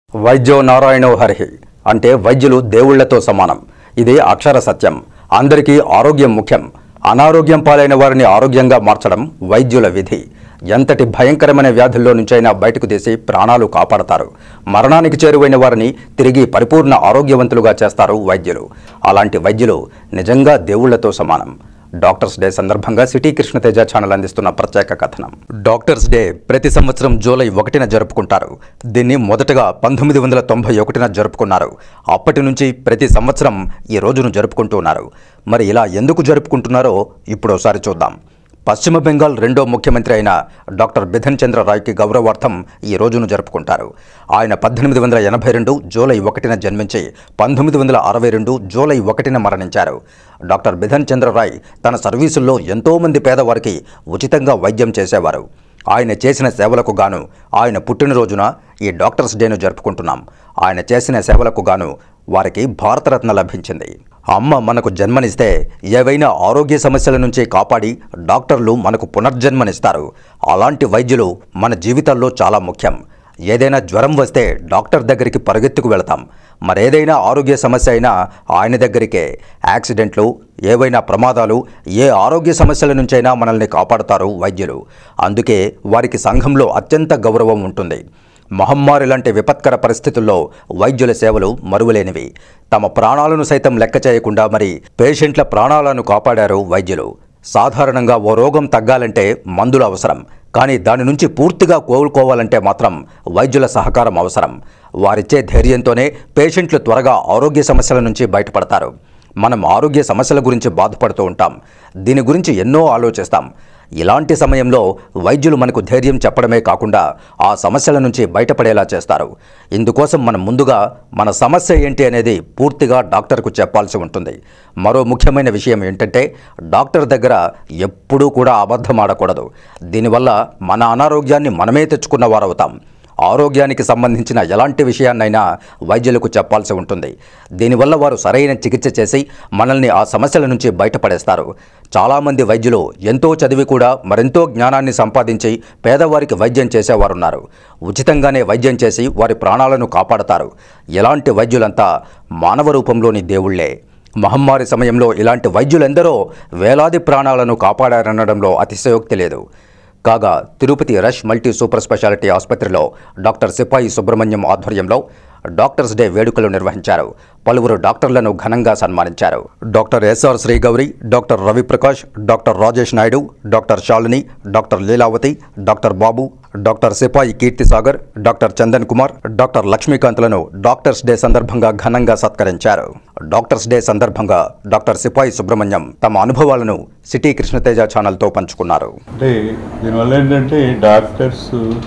వైద్యో నారాయణో హరి అంటే వైద్యులు దేవుళ్లతో సమానం ఇది అక్షర సత్యం అందరికీ ఆరోగ్యం ముఖ్యం అనారోగ్యం పాలైన వారిని ఆరోగ్యంగా మార్చడం వైద్యుల విధి ఎంతటి భయంకరమైన వ్యాధుల్లో నుంచైనా బయటకు తీసి ప్రాణాలు కాపాడతారు మరణానికి చేరువైన వారిని తిరిగి పరిపూర్ణ ఆరోగ్యవంతులుగా చేస్తారు వైద్యులు అలాంటి వైద్యులు నిజంగా దేవుళ్లతో సమానం డాక్టర్స్ డే సందర్భంగా సిటీ కృష్ణతేజ ఛానల్ అందిస్తున్న ప్రత్యేక కథనం డాక్టర్స్ డే ప్రతి సంవత్సరం జూలై ఒకటిన జరుపుకుంటారు దీన్ని మొదటగా పంతొమ్మిది వందల తొంభై ఒకటిన జరుపుకున్నారు అప్పటి నుంచి ప్రతి సంవత్సరం ఈ రోజును జరుపుకుంటున్నారు మరి ఇలా ఎందుకు జరుపుకుంటున్నారో ఇప్పుడు ఒకసారి చూద్దాం పశ్చిమ బెంగాల్ రెండో ముఖ్యమంత్రి అయిన డాక్టర్ బిధన్ చంద్ర రాయ్కి గౌరవార్థం ఈ రోజును జరుపుకుంటారు ఆయన పద్దెనిమిది వందల ఎనభై రెండు జూలై ఒకటిన జన్మించి పంతొమ్మిది వందల అరవై రెండు జూలై ఒకటిన మరణించారు డాక్టర్ బిధన్ చంద్ర రాయ్ తన సర్వీసుల్లో ఎంతోమంది పేదవారికి ఉచితంగా వైద్యం చేసేవారు ఆయన చేసిన సేవలకు గాను ఆయన పుట్టినరోజున ఈ డాక్టర్స్ డేను జరుపుకుంటున్నాం ఆయన చేసిన సేవలకు గాను వారికి భారతరత్న లభించింది అమ్మ మనకు జన్మనిస్తే ఏవైనా ఆరోగ్య సమస్యల నుంచి కాపాడి డాక్టర్లు మనకు పునర్జన్మనిస్తారు అలాంటి వైద్యులు మన జీవితాల్లో చాలా ముఖ్యం ఏదైనా జ్వరం వస్తే డాక్టర్ దగ్గరికి పరిగెత్తుకు వెళతాం మరేదైనా ఆరోగ్య సమస్య అయినా ఆయన దగ్గరికే యాక్సిడెంట్లు ఏవైనా ప్రమాదాలు ఏ ఆరోగ్య సమస్యల నుంచైనా మనల్ని కాపాడతారు వైద్యులు అందుకే వారికి సంఘంలో అత్యంత గౌరవం ఉంటుంది మహమ్మారి లాంటి విపత్కర పరిస్థితుల్లో వైద్యుల సేవలు మరువలేనివి తమ ప్రాణాలను సైతం లెక్క చేయకుండా మరి పేషెంట్ల ప్రాణాలను కాపాడారు వైద్యులు సాధారణంగా ఓ రోగం తగ్గాలంటే మందులు అవసరం కానీ దాని నుంచి పూర్తిగా కోలుకోవాలంటే మాత్రం వైద్యుల సహకారం అవసరం వారిచ్చే ధైర్యంతోనే పేషెంట్లు త్వరగా ఆరోగ్య సమస్యల నుంచి బయటపడతారు మనం ఆరోగ్య సమస్యల గురించి బాధపడుతూ ఉంటాం దీని గురించి ఎన్నో ఆలోచిస్తాం ఇలాంటి సమయంలో వైద్యులు మనకు ధైర్యం చెప్పడమే కాకుండా ఆ సమస్యల నుంచి బయటపడేలా చేస్తారు ఇందుకోసం మనం ముందుగా మన సమస్య ఏంటి అనేది పూర్తిగా డాక్టర్కు చెప్పాల్సి ఉంటుంది మరో ముఖ్యమైన విషయం ఏంటంటే డాక్టర్ దగ్గర ఎప్పుడూ కూడా అబద్ధం ఆడకూడదు దీనివల్ల మన అనారోగ్యాన్ని మనమే తెచ్చుకున్న వారవుతాం ఆరోగ్యానికి సంబంధించిన ఎలాంటి విషయాన్నైనా వైద్యులకు చెప్పాల్సి ఉంటుంది దీనివల్ల వారు సరైన చికిత్స చేసి మనల్ని ఆ సమస్యల నుంచి బయటపడేస్తారు చాలామంది వైద్యులు ఎంతో చదివి కూడా మరెంతో జ్ఞానాన్ని సంపాదించి పేదవారికి వైద్యం చేసేవారున్నారు ఉచితంగానే వైద్యం చేసి వారి ప్రాణాలను కాపాడతారు ఇలాంటి వైద్యులంతా మానవ రూపంలోని దేవుళ్లే మహమ్మారి సమయంలో ఇలాంటి వైద్యులెందరో వేలాది ప్రాణాలను కాపాడారనడంలో అతిశయోక్తి లేదు కాగా Tirupati Rush multi super speciality ఆసుపత్రిలో డాక్టర్ సిపాయి సుబ్రహ్మణ్యం ఆధ్వర్యంలో డాక్టర్స్ డే వేడుకలు నిర్వహించారు పలువురు డాక్టర్లను ఘనంగా సన్మానించారు doctor SR Srigauri doctor Raviprakash doctor Rajesh Naidu doctor Shalini doctor Leelavathi doctor Babu doctor Sipai Keerthisagar doctor Chandan Kumar doctor లక్ష్మీకాంత్లను డాక్టర్స్ డే సందర్భంగా ఘనంగా సత్కరించారు డాక్టర్స్ డే సందర్భంగా డాక్టర్ సిపాయి సుబ్రహ్మణ్యం తమ అనుభవాలను సిటీ కృష్ణతేజ ఛానల్తో పంచుకున్నారు అంటే దీనివల్ల ఏంటంటే డాక్టర్స్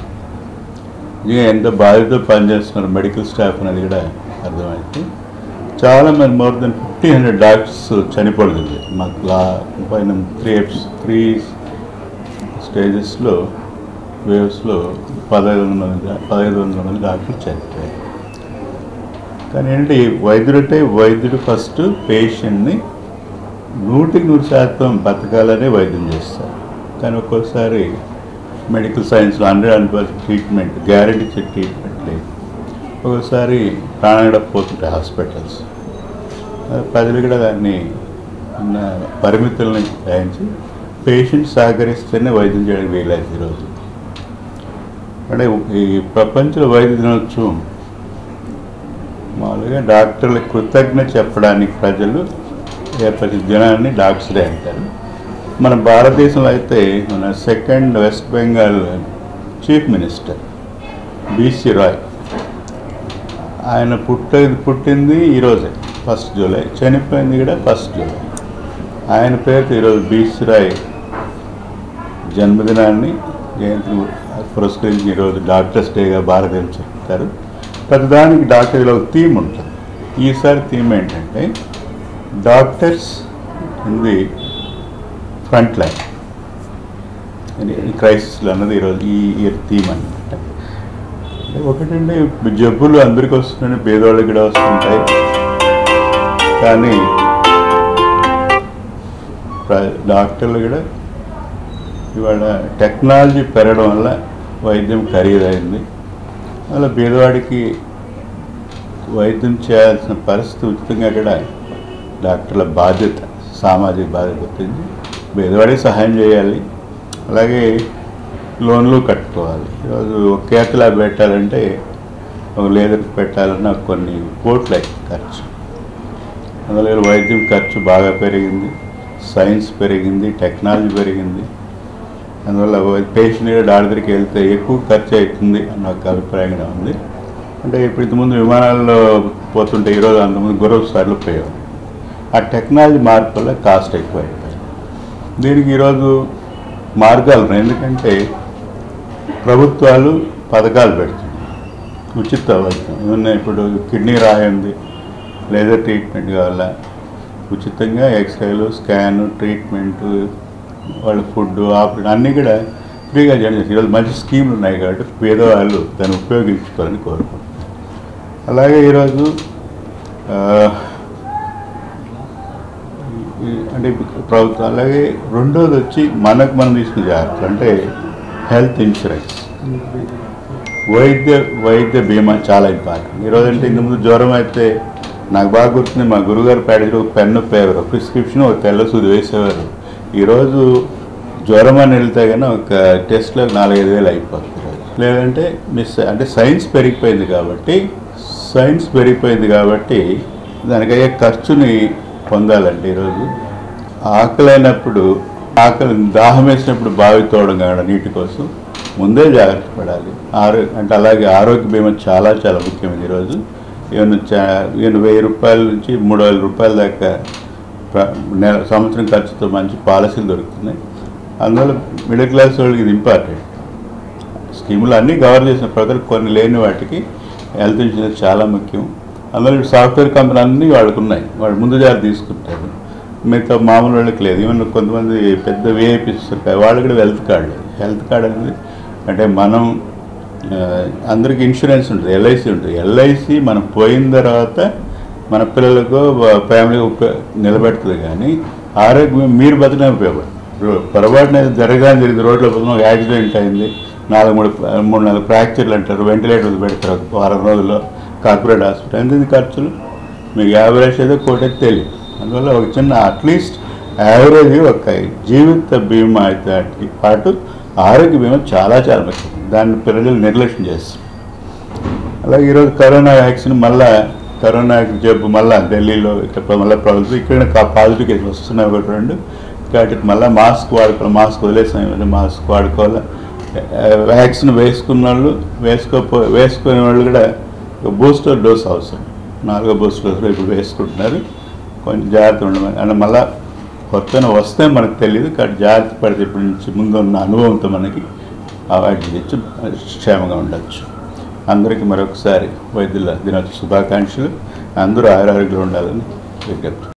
ఇంకా ఎంత బాధ్యత పనిచేస్తున్నారు మెడికల్ స్టాఫ్ అనేది కూడా అర్థమైంది చాలా మంది more than fifty hundred doctors చనిపోలేదు మాకు లా పైన త్రీ ఎప్స్ త్రీ స్టేజెస్లో వేవ్స్లో పదహైదు వందల మంది పదహైదు వందల మంది డాక్టర్లు చనిపోయారు కానీ ఏంటంటే ఈ వైద్యుడు అంటే వైద్యుడు ఫస్ట్ పేషెంట్ని నూటికి నూరు శాతం బతకాలనే వైద్యం చేస్తారు కానీ ఒక్కోసారి మెడికల్ సైన్స్లో hundred hundred percent treatment guarantee ఇచ్చే ట్రీట్మెంట్ లేదు ఒక్కోసారి ప్రాణం పోతుంటాయి హాస్పిటల్స్ ప్రజలు కూడా దాన్ని ఉన్న పరిమితులను గ్రహించి పేషెంట్ సహకరిస్తేనే వైద్యం చేయడానికి వీలైంది ఈరోజు అంటే ఈ ప్రపంచ వైద్య దినోత్సవం మామూలుగా డాక్టర్లకు కృతజ్ఞత చెప్పడానికి ప్రజలు ఏర్పరిచిన దినాన్ని డాక్టర్స్ డే అంటారు మన భారతదేశంలో అయితే మన second West Bengal chief minister BC Roy ఆయన పుట్ట పుట్టింది ఈరోజే ఫస్ట్ జూలై చనిపోయింది కూడా ఫస్ట్ జూలై ఆయన పేరుతో ఈరోజు బీసీ రాయ్ జన్మదినాన్ని జయంతిని పురస్కరించి ఈరోజు డాక్టర్స్ డేగా భారతదేశం చెప్తారు ప్రతిదానికి డాక్టర్ ఒక థీమ్ ఉంటుంది ఈసారి థీమ్ ఏంటంటే doctors in the front line క్రైసిస్లో అన్నది ఈరోజు ఈ ఇయర్ థీమ్ అనమాట ఒకటంటే జబ్బులు అందరికీ వస్తున్నాయి పేదవాళ్ళకి కూడా వస్తుంటాయి కానీ ప్ర- డాక్టర్లు కూడా ఇవాళ టెక్నాలజీ పెరగడం వల్ల వైద్యం ఖరీదైంది అలా పేదవాడికి వైద్యం చేయాల్సిన పరిస్థితి ఉచితంగా కూడా డాక్టర్ల బాధ్యత సామాజిక బాధ్యత వచ్చింది పేదవాడికి సహాయం చేయాలి అలాగే లోన్లు కట్టుకోవాలి ఈరోజు ఒక కేత్ ల్యాబ్ పెట్టాలంటే ఒక లేదర్ పెట్టాలన్నా కొన్ని కోట్ల ఖర్చు అందులో వైద్యం ఖర్చు బాగా పెరిగింది సైన్స్ పెరిగింది టెక్నాలజీ పెరిగింది అందువల్ల పేషెంట్ డాక్టర్ దగ్గరికి వెళ్తే ఎక్కువ ఖర్చు అవుతుంది అన్న ఒక అభిప్రాయం కూడా ఉంది అంటే ఇప్పుడు ఇంతకుముందు విమానాల్లో పోతుంటే ఈరోజు అంతకుముందు గురవ సార్లు పోయేవారు ఆ టెక్నాలజీ మార్పు వల్ల కాస్ట్ ఎక్కువ అయిపోయింది దీనికి ఈరోజు మార్గాలు ఉన్నాయి ఎందుకంటే ప్రభుత్వాలు పథకాలు పెడుతున్నాయి ఉచిత వైద్యం ఏమన్నా ఇప్పుడు కిడ్నీ రాయి ఉంది లేజర్ ట్రీట్మెంట్ కావాలా ఉచితంగా ఎక్స్రేలు స్కాన్ ట్రీట్మెంట్ వాళ్ళ ఫుడ్ ఆపరేషన్ అన్నీ కూడా ఫ్రీగా చేయడం చేస్తారు. ఈరోజు మంచి స్కీమ్లు ఉన్నాయి కాబట్టి పేదవాళ్ళు దాన్ని ఉపయోగించుకోవాలని కోరుకుంటున్నాను అలాగే ఈరోజు ఆ, ఈ- అంటే ప్రభుత్వం అలాగే రెండోది వచ్చి మనకు మనం తీసుకునే జాగ్రత్తలు అంటే హెల్త్ ఇన్సూరెన్స్ వైద్య వైద్య బీమా చాలా ఇంపార్టెంట్ ఈరోజు అంటే ఇంతకుముందు జ్వరం అయితే నాకు బాగా గుర్తుంది మా గురుగారు పేడ ఒక పెన్ను పేపర్ ఒక ప్రిస్క్రిప్షన్ ఒక తెల్ల సూది వేసేవారు ఈరోజు జ్వరం అని వెళ్తే కానీ ఒక టెస్ట్లో నాలుగైదు వేలు అయిపోతుంది ఈరోజు. లేదంటే మిస్ అంటే సైన్స్ పెరిగిపోయింది కాబట్టి సైన్స్ పెరిగిపోయింది కాబట్టి దానికి అయ్యే ఖర్చుని పొందాలంటే ఈరోజు ఆకలైనప్పుడు ఆకలి దాహం వేసినప్పుడు బావి తోవడం కావడం నీటి కోసం ముందే జాగ్రత్త పడాలి ఆరో అంటే అలాగే ఆరోగ్య బీమా చాలా చాలా ముఖ్యమైనది ఈరోజు ఈవెన్ చా ఈవెన్ వెయ్యి రూపాయల నుంచి మూడు వేల రూపాయల దాకా ప్ర- నెల సంవత్సరం ఖర్చుతో మంచి పాలసీలు దొరుకుతున్నాయి అందువల్ల మిడిల్ క్లాస్ వాళ్ళకి ఇది ఇంపార్టెంట్ స్కీములు అన్నీ కవర్ చేసిన ప్రజలు కొన్ని లేని వాటికి హెల్త్ ఇన్సూరెన్స్ చాలా ముఖ్యం అందులో ఇప్పుడు సాఫ్ట్వేర్ కంపెనీ అన్నీ వాళ్ళకు ఉన్నాయి వాళ్ళు ముందు జాగ్రత్త తీసుకుంటారు మిగతా మామూలు వాళ్ళకి లేదు ఈవెన్ కొంతమంది పెద్ద విఐపీస్ వాళ్ళు కూడా హెల్త్ కార్డు లేదు హెల్త్ కార్డు అనేది అంటే మనం ఆ, అందరికి ఇన్సూరెన్స్ ఉంటుంది ఎల్ఐసి ఉంటుంది ఎల్ఐసి మనం పోయిన తర్వాత మన పిల్లలకు ఫ్యామిలీకి ఉప నిలబెడుతుంది కానీ ఆరోగ్యం మీరు బతికే ఉపయోగపడుతుంది ఇప్పుడు పొరపాటున ఏదో జరగాలని జరిగింది రోడ్లో పోతున్న ఒక యాక్సిడెంట్ అయింది నాలుగు మూడు మూడు నాలుగు ఫ్రాక్చర్లు అంటారు వెంటిలేటర్లు పెడతారు ఒక వారం రోజుల్లో కార్పొరేట్ హాస్పిటల్ ఎంత ఖర్చులు మీకు యావరేజ్ అయితే కోటి అయితే తెలియదు అందువల్ల ఒక చిన్న అట్లీస్ట్ యావరేజ్ ఒక జీవిత బీమా అయితే వాటికి పాటు ఆరోగ్య బీమా చాలా చాలా ముఖ్యం దాన్ని ప్రజలు నిర్లక్ష్యం చేస్తారు అలాగే ఈరోజు కరోనా వ్యాక్సిన్ మళ్ళా కరోనా జబ్బు మళ్ళా ఢిల్లీలో ఇక్కడ మళ్ళీ ప్రభుత్వం ఇక్కడ పాజిటివ్ కేసులు వస్తున్నాయి ఒకటి రెండు కాబట్టి మళ్ళీ మాస్క్ వాడుకోవాలి మాస్క్ వదిలేసాం మాస్క్ వాడుకోవాలి ఆ, వ్యాక్సిన్ వేసుకున్న వాళ్ళు వేసుకోపో వేసుకునే వాళ్ళు కూడా బూస్టర్ డోస్ అవసరం నాలుగో బూస్టర్ డోస్ ఇప్పుడు వేసుకుంటున్నారు కొంచెం జాగ్రత్త ఉండమని అంటే మళ్ళీ కొత్తన వస్తే మనకు తెలియదు కాబట్టి జాగ్రత్త పడితే ఇప్పటి నుంచి ముందు ఉన్న అనుభవంతో మనకి అవాయిడ్ చేయొచ్చు క్షేమంగా ఉండొచ్చు అందరికీ మరొకసారి వైద్యుల దినోత్సవ శుభాకాంక్షలు అందరూ ఆరోగ్యంగా ఉండాలని విజ్ఞప్తి